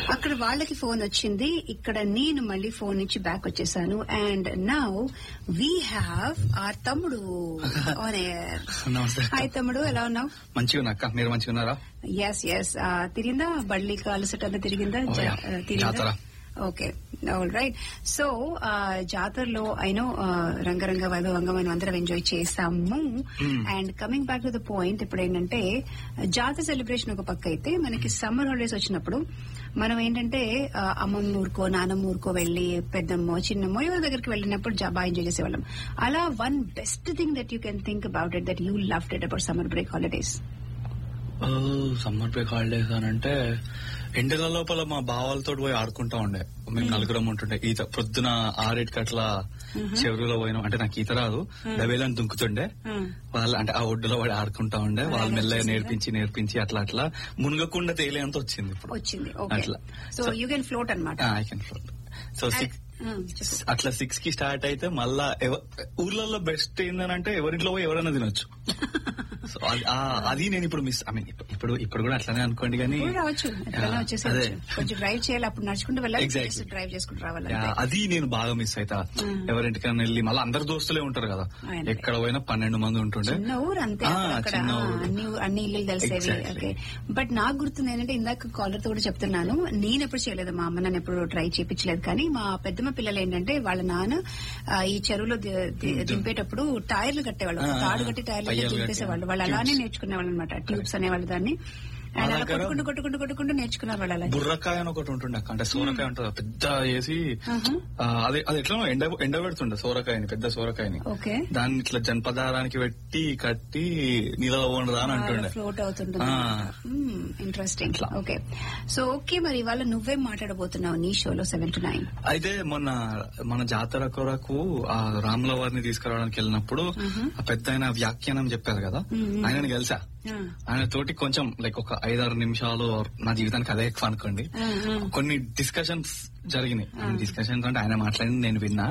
అక్కడ వాళ్ళకి ఫోన్ వచ్చింది ఇక్కడ నేను మళ్ళీ ఫోన్ నుంచి బ్యాక్ వచ్చేసాను and now we have our తమ్ముడు ఆన్ ఎయిర్ నమస్తే హాయ్ తమ్ముడు ఎలా ఉన్నావు మంచిగా ఉన్నా అక్క మీరు మంచిగా ఉన్నారా ఎస్ ఎస్ తిరిగిందా బళ్ళి అలసట అంతా తిరిగిందా Oh, జా- yeah. uh, తిరిగిందా జాతర. ఓకే ఆల్ రైట్ సో జాతరలో అయినో రంగరంగ వైభవంగా మనం అందరం ఎంజాయ్ చేసాము Hmm. And coming back to the point ఇప్పుడు ఏంటంటే జాతర సెలబ్రేషన్ ఒక పక్క అయితే మనకి సమ్మర్ హాలిడేస్ వచ్చినప్పుడు మనం ఏంటంటే ఆ, అమ్మమ్మ ఊరుకో నానమ్మ ఊరుకో వెళ్లి పెద్దమ్మో చిన్నమ్మో ఎవరి దగ్గరికి వెళ్ళినప్పుడు జా- బాగా ఎంజాయ్ చేసేవాళ్ళం అలా one best thing that you can think about it that you love it about summer break holidays summer break holidays అని అంటే ఎండల లోపల మా బావాలతో పోయి ఆడుకుంటా ఉండే మేము నలుగురం ఉంటుండే ఈత పొద్దున ఆరేటికి అట్లా చెరువులో పోయినాం అంటే నాకు ఈత రాదు డబేలని దుంకుతుండే వాళ్ళు అంటే ఆ ఒడ్డులో పడి ఆడుకుంటా ఉండే వాళ్ళు మెల్లగా నేర్పించి నేర్పించి అట్లా అట్లా మునగకుండా తేలేంత వచ్చింది ఇప్పుడు వచ్చింది ఓకే అట్లా. సో యూ కెన్ ఫ్లోట్ అనమాట I can float so six అట్లా సిక్స్ కి స్టార్ట్ అయితే మళ్ళా ఎవ- ఊర్లలో బెస్ట్ ఏంటంటే ఎవరింట్లో పోయి ఎవరైనా తినొచ్చు సో అది- ఆ, అది నేను ఇప్పుడు మిస్ ఐ మీన్ ఇప్పుడు ఇప్పుడు కూడా అట్లానే అనుకోండి కానీ రావచ్చు ఎట్లైనా వచ్చేసేయచ్చు అదే. కొంచెం డ్రైవ్ చేయాలి అప్పుడు నడుచుకుంటూ వెళ్ళాలి Exactly. డ్రైవ్ చేసుకుంటూ రావాలి యా, అంతే. అది నేను బాగా మిస్ అవుతా ఎవరింటికైనా వెళ్ళి మళ్ళీ అందరు దోస్తులే ఉంటారు కదా ఆయన. ఎక్కడ పోయినా పన్నెండు మంది ఉంటుండే చిన్న ఊరు అంతే ఆ, అక్కడ చిన్న ఆ, ఊరు. అన్ని ఊ- అన్ని ఇల్లు తెలిసేవి Exactly. ఓకే బట్ నాకు గుర్తుంది ఏంటంటే ఇందాక కాలర్ తో కూడా చెప్తున్నాను నేను ఎప్పుడు చేయలేదు మా అమ్మ నన్ను ఎప్పుడు ట్రై చేపించలేదు కానీ మా పెద్దమ్మ పిల్లలు ఏంటంటే వాళ్ళ నాన్న ఆ, ఈ చెరువులో ది- ది- దింపేటప్పుడు టైర్లు కట్టేవాళ్ళు ఆ, తాడు కట్టి టైర్లు పయ్యాలు కట్టి. దింపేసేవాళ్ళు వాళ్ళు అలానే నేర్చుకునేవాళ్ళు అనమాట ట్యూబ్స్ అనేవాళ్ళు దాన్ని మా అండ్ అలా దగ్గర- కొట్టుకుంటూ కొట్టుకుంటూ కొట్టుకుంటూ నేర్చుకున్నారు వాళ్ళు అలా బుర్రకాయ అని ఒకటి ఉంటుండే అక్క అంటే సోరకాయ ఉంటుంది పెద్ద వేసి ఆ, అదే అది ఎట్లా ఎండ ఎండ పెడుతుండే సోరకాయని పెద్ద సోరకాయని ఓకే దాన్ని ఇట్లా జనపదారానికి పెట్టి కట్టి నీళ్ళలో ఉండదా అని అంటుండే ఫ్లోట్ అవుతుంటుంది ఆ. ఇంట్రెస్టింగ్ ఇట్లా. ఓకే సో ఓకే మరి ఇవాళ నువ్వేం మాట్లాడబోతున్నావు నీ షోలో సెవెన్ టు నైన్ అయితే మొన్న మన జాతర కొరకు ఆ రాముల వారిని తీసుకురావడానికి వెళ్ళినప్పుడు ఆ పెద్ద ఆయన వ్యాఖ్యానం చెప్పారు కదా ఆయనని కలిసా ఆయన తోటి కొంచెం లైక్ ఒక ఐదారు నిమిషాలు నా జీవితానికి అదే ఎక్కువ అనుకోండి కొన్ని డిస్కషన్స్ జరిగినాయి డిస్కషన్స్ అంటే ఆయన మాట్లాడింది నేను విన్నా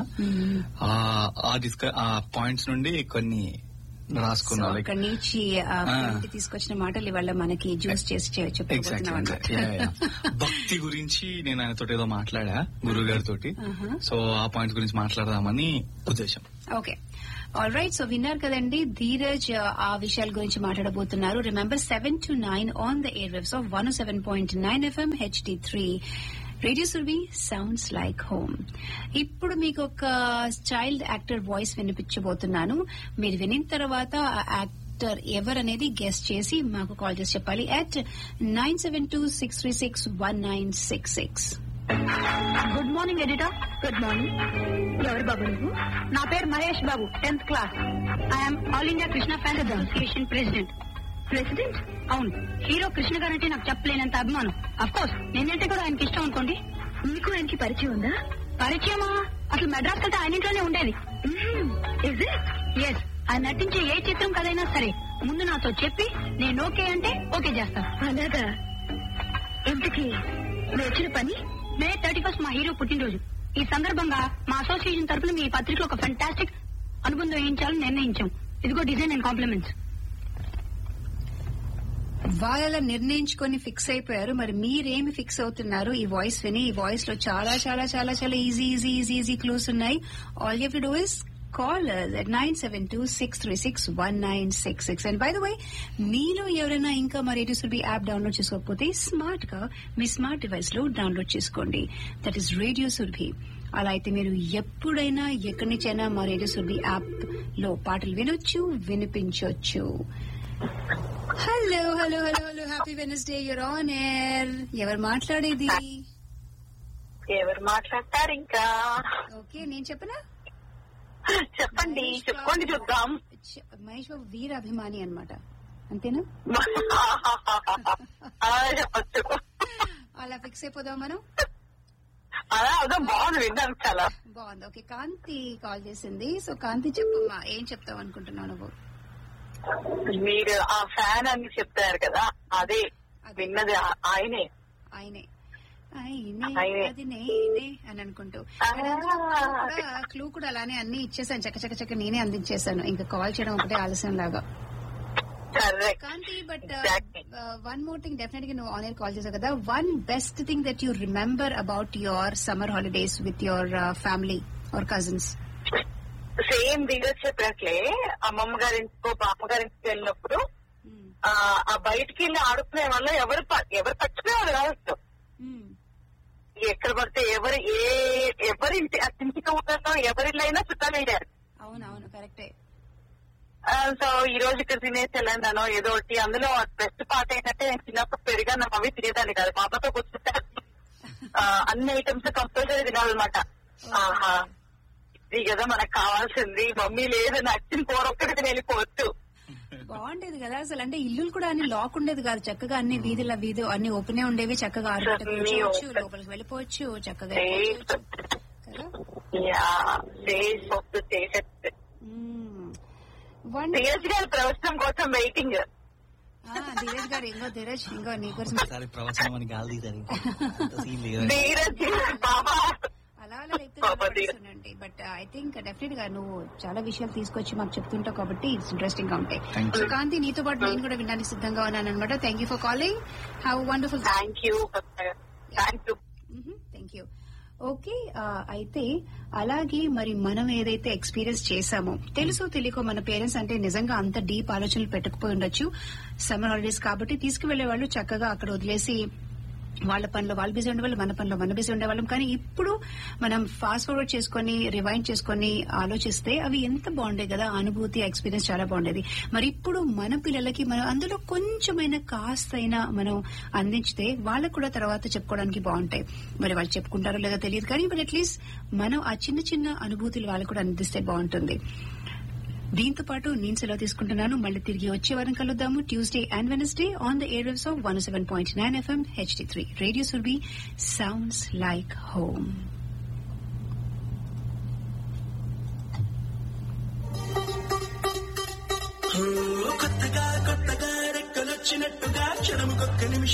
ఆ ఆ డిస్క ఆ పాయింట్స్ నుండి కొన్ని రాసుకున్నా లైక్ అక్కడి నుంచి ఆ ఆ. ఫ్రెండ్ తీసుకొచ్చిన మాటలు ఇవాళ మనకి జ్యూస్ చేసి చె- చెప్పబోతున్నాం ఎగ్జాక్ట్లీ అన్నమాట. భక్తి గురించి నేను ఆయనతో ఏదో మాట్లాడా గురువు గారితో సో ఆ పాయింట్ గురించి మాట్లాడదామని ఉద్దేశం ఓకే ఆల్ రైట్ సో విన్నారు కదండి ధీరజ్ ఆ, ఆ విషయాల గురించి మాట్లాడబోతున్నారు remember seven to nine on the air waves of one seven point nine FM HD three radio Surabhi sounds like home ఇప్పుడు మీకు ఒక చైల్డ్ యాక్టర్ వాయిస్ వినిపించబోతున్నాను మీరు వినిన తర్వాత ఆ యాక్టర్ ఎవరనేది గెస్ట్ చేసి మాకు కాల్ చేసి చెప్పాలి at nine seven two six three six one nine six six good morning editor good morning ఎవరు బాబు నువ్వు నా పేరు Mahesh Babu tenth class I'm all India Krishna fans association president president అవును హీరో కృష్ణ గారంటే నాకు చెప్పలేనంత అభిమానం అఫ్ కోర్స్ నేనంటే కూడా ఆయనకి ఇష్టం అనుకోండి మీకు ఆయనకి పరిచయం ఉందా పరిచయమా అసలు మెడ్రాస్ కంటే ఆయన ఇంట్లోనే ఉండేది ఎస్ ఆయన నటించే ఏ చిత్రం కదైనా సరే ముందు నాతో చెప్పి నేను ఓకే అంటే ఓకే చేస్తాను అలాగా ఇంతకీ నువ్వు వచ్చిన పని మే థర్టీ ఫస్ట్ మా హీరో పుట్టినరోజు ఈ సందర్భంగా మా అసోసియేషన్ తరపున మీ పత్రికలో ఒక ఫెంటాస్టిక్ అనుబంధం వేయించాలని నిర్ణయించాం ఇదిగో డిజైన్ అండ్ కాంప్లిమెంట్స్ వాళ్ళ నిర్ణయించుకొని ఫిక్స్ అయిపోయారు మరి మీరేమి ఫిక్స్ అవుతున్నారు ఈ వాయిస్ విని ఈ వాయిస్ లో చాలా చాలా చాలా చాలా easy easy easy easy clues ఉన్నాయి all you to do is call at nine seven two six three six one nine six six and by the way మీలో ఎవరైనా ఇంకా మా రేడియో సుర్బి యాప్ డౌన్లోడ్ చేసుకోకపోతే స్మార్ట్ గా మీ స్మార్ట్ డివైస్ లో download చేసుకోండి దట్ ఈస్ రేడియో సుర్భి అలా అయితే మీరు ఎప్పుడైనా ఎక్కడి నుంచైనా మా రేడియో సుర్బి యాప్ లో పాటలు వినొచ్చు వినిపించొచ్చు hello hello hello hello happy Wednesday you're on air ఎవరు మాట్లాడేది ఎవరు మాట్లాడతారు ఇంకా ఓకే నేను చెప్పనా చెప్పండి మహేష్ చెప్పుకోండి బాబు- చూద్దాం చ- మహేష్ బాబు వీర అభిమాని అనమాట అంతేనా అలా చెప్పచ్చు అలా ఫిక్స్ అయిపోదాం మనం అలా అదో బాగుంది విన్నాను చాలా బాగుంది ఓకే కాంతి కాల్ చేసింది సో కాంతి చెప్పమ్మా ఏం చెప్తావు అనుకుంటున్నావు నువ్వు మీరు ఆ ఫ్యాన్ అని చెప్తారు కదా అదే అదే. విన్నది ఆ- ఆయనే ఆయనే ఆయనే ఆయనే. అది నేనే అని అనుకుంటూ ఆ. And అందులో clue కూడా క్లూ కూడా అలానే అన్ని ఇచ్చేసాను చక్క చక్క చక్క నేనే అందించేశాను ఇంకా కాల్ చేయడం ఒకటే ఆలస్యం లాగా correct Kanthi but Exactly. One more thing definite గా నువ్వు ఆన్లైన్ కాల్ చేసావు కదా one best thing that you remember about your summer holidays with your family or cousins same Dheeraj చెప్పినట్లే అమ్మమ్మ గారింటికో బామ్మ గారింటికి వెళ్ళినప్పుడు ఆ ఆ బయటికి వెళ్ళి ఆడుకునే వల్ల ఎవరు ప- ఎవరు పట్టుకునేవారు కావచ్చు ఎక్కడ పడితే ఎవరు ఏ ఎవరింటి ఆ ఇంటికి ఊళ్ళో ఎవరిల్లైనా చుట్టాలు వెళ్ళారు అవునవును కరెక్టే సో ఈ రోజు ఇక్కడ తినేసి వెళ్ళాను ఏదో ఒకటి అందులో బెస్ట్ పార్ట్ ఏంటంటే నేను చిన్నప్పుడు పెరిగాను అవి తినేదాన్ని కాదు మా అమ్మతో కూర్చుంటే ఆ, అన్ని ఐటమ్స్ కంపల్సరీ తినాలన్నమాట ఆహా ఇది కదా మనకు కావాల్సింది మమ్మీ లేదు నచ్చిన కూర ఒక్కటి తిని వెళ్ళిపోవచ్చు బాగుండేది కదా అసలు అంటే ఇల్లులు కూడా అన్ని లాక్ ఉండేది కాదు చక్కగా అన్ని వీధుల వీధి అన్ని ఓపెన్ ఉండేవి చక్కగా ఆరు అన్ని కూర్చోవచ్చు open. లోపలికి వెళ్ళిపోవచ్చు చక్కగా Safe. వెళ్ళిపోవచ్చు. కదా యా డేస్ ఆఫ్ ద చేసేది మ్మ్. Wonderful. ధీరజ్ గారి ప్రవచనం కోసం వెయిటింగ్ ఆ, ధీరజ్ గారు ఇంకో ధీరజ్ ఇంకో నీ కోసం ఒకసారి ప్రవచనం అని గాలి తీశారు అంత scene లేదు. ధీరజ్ బాబా అలా అలా పాప ధీరజ్. లేపుతుండండి బట్ ఐ థింక్ డెఫినెట్ గా నువ్వు చాలా విషయాలు తీసుకొచ్చి మాకు చెప్తుంటావు కాబట్టి ఇట్స్ ఇంట్రెస్టింగ్ గా ఉంటాయి Thank you. సో కాంతి నీతో పాటు నేను కూడా వినడానికి సిద్ధంగా ఉన్నాను అనమాట thank you for calling have wonderful thank you thank you thank you okay అయితే అలాగే మరి మనం ఏదైతే ఎక్స్పీరియన్స్ చేశామో తెలుసో తెలియకో మన పేరెంట్స్ అంటే నిజంగా అంత డీప్ ఆలోచనలు పెట్టకపోయి ఉండొచ్చు సమ్మర్ హాలిడేస్ కాబట్టి తీసుకువెళ్లే వాళ్ళు చక్కగా అక్కడ వదిలేసి వాళ్ళ పనిలో వాళ్ళు బిజీ ఉండేవాళ్ళు మన పనిలో మన బిజీ ఉండేవాళ్ళం కానీ ఇప్పుడు మనం ఫాస్ట్ ఫార్వర్డ్ చేసుకొని రివైండ్ చేసుకొని ఆలోచిస్తే అవి ఎంత బాగుండే కదా ఆ అనుభూతి ఎక్స్పీరియన్స్ చాలా బాగుండేది మరి ఇప్పుడు మన పిల్లలకి మనం అందులో కొంచెమైనా కాస్తైనా మనం అందించితే వాళ్ళకు కూడా తర్వాత చెప్పుకోవడానికి బాగుంటాయి మరి వాళ్ళు చెప్పుకుంటారో లేదో తెలియదు కానీ బట్ అట్లీస్ట్ మనం ఆ చిన్న చిన్న అనుభూతులు వాళ్ళకు కూడా అందిస్తే బాగుంటుంది దీంతో పాటు నేను సెలవు తీసుకుంటున్నాను మళ్ళీ తిరిగి వచ్చే వారం కలుద్దాము Tuesday and Wednesday on the air waves of one seven point nine FM HD three radio Surabhi sounds like home కొత్తగా కొత్తగా రెక్కలొచ్చినట్టుగా క్షణముకొక్క నిమిషం